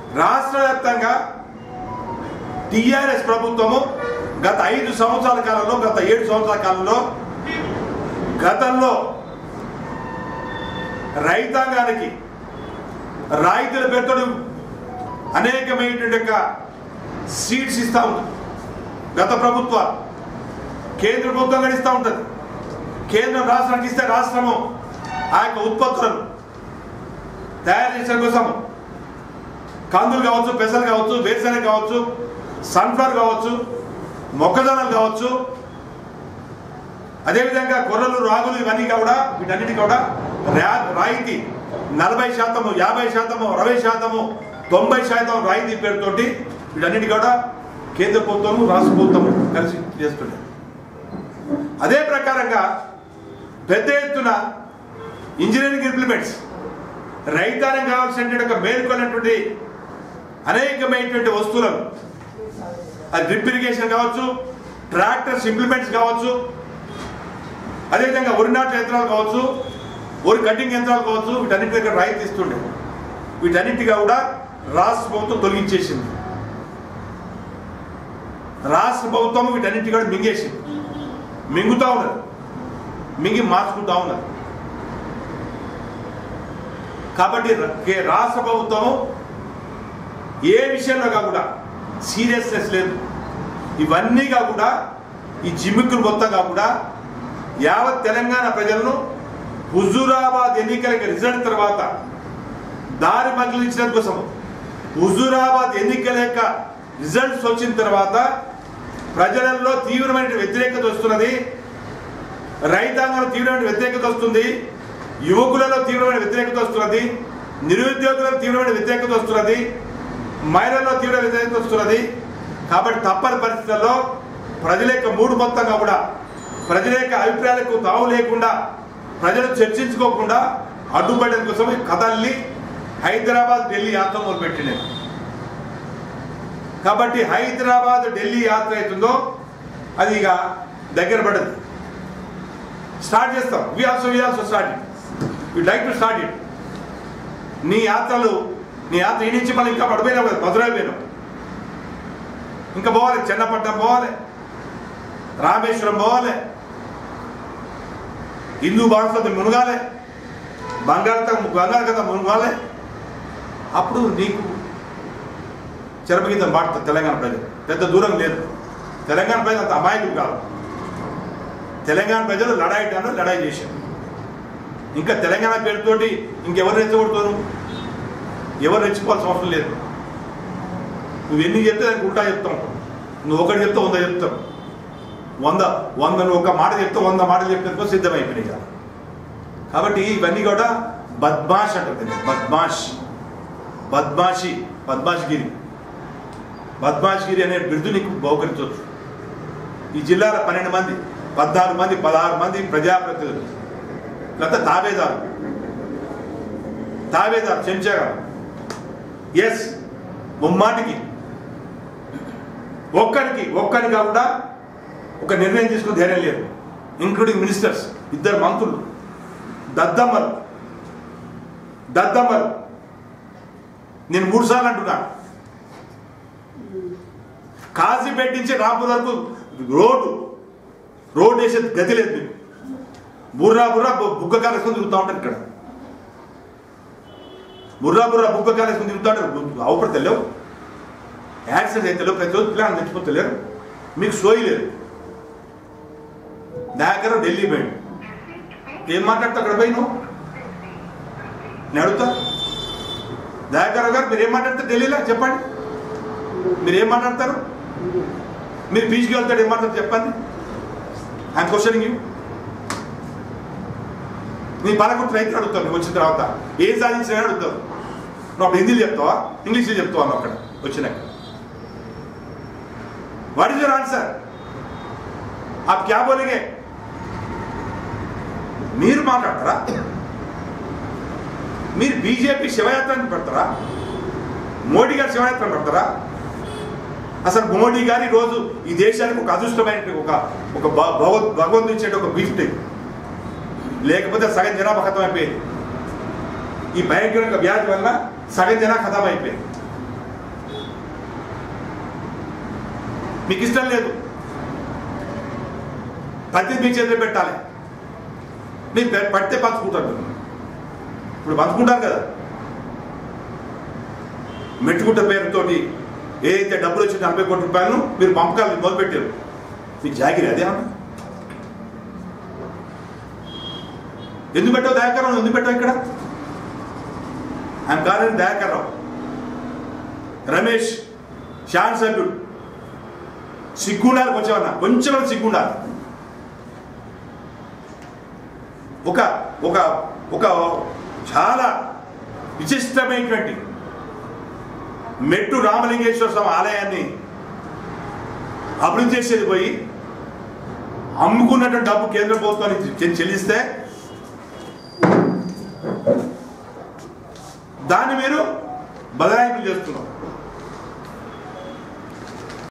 రాష్ట్ర వ్యాప్తంగా టిఆర్ఎస్ ప్రభుత్వము గత ఐదు సంవత్సరాల కాలంలో గత ఏడు సంవత్సరాల కాలంలో గతంలో రైతాంగానికి రైతుల పేరుతో అనేకమైనటువంటి యొక్క సీడ్స్ ఇస్తూ ఉంటుంది గత ప్రభుత్వాలు కేంద్ర ప్రభుత్వం కూడా ఇస్తూ ఉంటుంది కేంద్రం రాష్ట్రానికి ఇస్తే రాష్ట్రము ఆ యొక్క ఉత్పత్తులను తయారు చేసే కోసం కందులు కావచ్చు పెసలు కావచ్చు వేరుశనగ కావచ్చు సన్ఫ్లవర్ కావచ్చు మొక్కజొన్నలు కావచ్చు అదేవిధంగా గొర్రెలు రాగులు ఇవన్నీ కూడా వీటన్నిటి కూడా రా- రాయితీ నలభై శాతము యాభై శాతము అరవై శాతము తొంభై శాతం రాయితీ పేరుతోటి వీటన్నిటి కూడా కేంద్ర ప్రభుత్వము రాష్ట్ర ప్రభుత్వము కలిసి చేస్తున్నాయి అదే ప్రకారంగా పెద్ద ఎత్తున ఇంజనీరింగ్ ఇంప్లిమెంట్స్ రైతాంగం కావాల్సినటువంటి ఒక మేల్కొన్నటువంటి అనేకమైనటువంటి వస్తువులను అది డ్రిప్ ఇరిగేషన్ కావచ్చు ట్రాక్టర్స్ ఇంప్లిమెంట్స్ కావచ్చు అదేవిధంగా వరి నాటు యంత్రాలు కావచ్చు వరి కటింగ్ యంత్రాలు కావచ్చు వీటన్నిటి దగ్గర రాయితీ ఇస్తుండే వీటన్నిటిగా కూడా రాష్ట్ర ప్రభుత్వం తొలగించేసింది రాష్ట్ర ప్రభుత్వం వీటన్నిటి కూడా మింగేసింది మింగుతా ఉన్నది మింగి మార్చుకుంటా ఉన్నది కాబట్టి ర- కే- రాష్ట్ర ప్రభుత్వం ఏ విషయంలో కూడా సీరియస్నెస్ లేదు ఇవన్నీ కూడా ఈ జిమ్మిక్కులు మొత్తం కూడా యావత్ తెలంగాణ ప్రజలను హుజూరాబాద్ ఎన్నికల రిజల్ట్ తర్వాత దారి మగిలించడం కోసం హుజూరాబాద్ ఎన్నికల యొక్క రిజల్ట్స్ వచ్చిన తర్వాత ప్రజలలో తీవ్రమైన వ్యతిరేకత వస్తున్నది రైతాంగంలో తీవ్రమైన వ్యతిరేకత వస్తుంది యువకులలో తీవ్రమైన వ్యతిరేకత వస్తున్నది నిరుద్యోగులలో తీవ్రమైన వ్యతిరేకత వస్తున్నది మహిళల్లో తీవ్ర వ్యతిరేకత వస్తున్నది కాబట్టి తప్పని పరిస్థితుల్లో ప్రజల యొక్క మూడు మొత్తంగా కూడా ప్రజల యొక్క అభిప్రాయాలకు తావు లేకుండా ప్రజలు చర్చించుకోకుండా అడ్డుపడడం కోసం ఈ కథల్ని హైదరాబాద్ ఢిల్లీ యాత్ర మొదలుపెట్టినాయి కాబట్టి హైదరాబాద్ ఢిల్లీ యాత్ర అవుతుందో అది ఇక దగ్గర పడదు స్టార్ట్ చేస్తాం we also we also start it we like to start it నీ యాత్రలు నీ యాత్ర ఈ నుంచి మళ్ళీ ఇంకా పడిపోయినావు కదా మధురై పోయినావు ఇంకా పోవాలి చెన్నపట్నం పోవాలి రామేశ్వరం పోవాలి హిందూ భారతదేశం మునగాలి బంగాళత బంగాళకత మునగాలి అప్పుడు నీకు చెరపగీతం పాడుతుంది తెలంగాణ ప్రజలు పెద్ద దూరం లేదు తెలంగాణ ప్రజలు అంత అమాయకులు కాదు తెలంగాణ ప్రజలు లడాయి టాను లడాయి చేశారు ఇంకా తెలంగాణ పేరుతోటి ఇంకెవరు రెచ్చగొడుతారు ఎవరు రెచ్చిపోవాల్సిన అవసరం లేదు నువ్వు ఎన్ని చెప్తే దానికి ఉల్టా చెప్తాం నువ్వు ఒకటి చెప్తే వంద చెప్తావు వంద వంద నువ్వు ఒక మాట చెప్తే వంద మాటలు చెప్పేందుకు సిద్ధమైపోయినాయి కదా కాబట్టి ఇవన్నీ కూడా బద్మాష్ అంటుంది బద్మాష్ బద్మాషి బద్మాష్గిరి బద్మాష్గిరి అనే బిరుదు నీకు బహుకరించవచ్చు ఈ జిల్లాలో పన్నెండు మంది పద్నాలుగు మంది పదహారు మంది ప్రజాప్రతినిధులు లేకపోతే తాబేదారు తాబేదారు చెంచాగా ఎస్ ముమ్మాటికి ఒక్కరికి ఒక్కరిగా కూడా ఒక నిర్ణయం తీసుకునే ధైర్యం లేదు ఇంక్లూడింగ్ మినిస్టర్స్ ఇద్దరు మంత్రులు దద్దమ్మలు దద్దమ్మలు నేను మూడు సార్లు అంటున్నా కాజీపేట నుంచి రాంపూర్ వరకు రోడ్డు రోడ్డు వేసే గతి లేదు మీకు బుర్రా బుర్రా బు- బుగ్గ కాలేసుకొని తిరుగుతూ ఉంటారు ఇక్కడ బుర్రా బుర్రా బుగ్గ కాలేసుకొని తిరుగుతూ ఉంటారు అవపడి తెలియవు యాక్సిడెంట్ అయితే ప్రతి రోజు పిల్లలు తెచ్చిపోతలేరు మీకు సోయి లేదు దగ్గర ఢిల్లీ పోయాడు ఏం మాట్లాడతా అక్కడ పోయి నువ్వు నేను అడుగుతా దయాకర్ గారు మీరు ఏం మాట్లాడతారు ఢిల్లీలో చెప్పండి మీరు ఏం మాట్లాడతారు మీరు బీచ్కి వెళ్తాడు ఏం మాట్లాడతారు చెప్పండి ఐఎమ్ క్వశ్చనింగ్ యూ నీ పాలకుర్తి రైతులు అడుగుతావు నువ్వు వచ్చిన తర్వాత ఏం సాధించిన అడుగుతావు నువ్వు అప్పుడు హిందీలో చెప్తావా ఇంగ్లీష్లో చెప్తావా నువ్వు అక్కడ వచ్చినాక వాట్ ఇస్ యువర్ ఆన్సర్ आप क्या बोलेंगे మీరు మాట్లాడతారా మీరు బీజేపీ శివయాత్రని పెడతారా మోడీ గారు శివయాత్ర పెడతారా అసలు మోడీ గారి రోజు ఈ దేశానికి ఒక అదృష్టమైన ఒక ఒక భ- భగవద్ భగవంతుడు ఇచ్చే ఒక గిఫ్ట్ లేకపోతే సగం జనాభా ఖతం అయిపోయింది ఈ భయంకర వ్యాధి వల్ల సగం జనా ఖతం అయిపోయింది మీకు ఇష్టం లేదు ప్రతి మీ చేతిలో పెట్టాలి మీరు పె- పడితే పంచుకుంటారు ఇప్పుడు పంచుకుంటారు కదా మెట్టుకుంట పేరుతోటి ఏదైతే డబ్బులు వచ్చి నలభై కోట్ల రూపాయలను మీరు పంపకాలు మొదలుపెట్టారు మీ జాగిరి అదే అన్న ఎందుకు పెట్టావు దయాకర్ రావు ఎందుకు పెట్టావు ఇక్కడ ఆయన కాదని దయాకర్ రావు రమేష్ శాన్ సభ్యుడు సిగ్గుండాలి కొంచెమన్నా కొంచెం సిగ్గుండాలి ఒక ఒక ఒక చాలా విశిష్టమైనటువంటి మెట్టు రామలింగేశ్వర స్వామి ఆలయాన్ని అభివృద్ధి చేసేది పోయి అమ్ముకున్నటువంటి డబ్బు కేంద్ర ప్రభుత్వానికి చె- చెల్లిస్తే దాన్ని మీరు బదలాయింపులు చేస్తున్నారు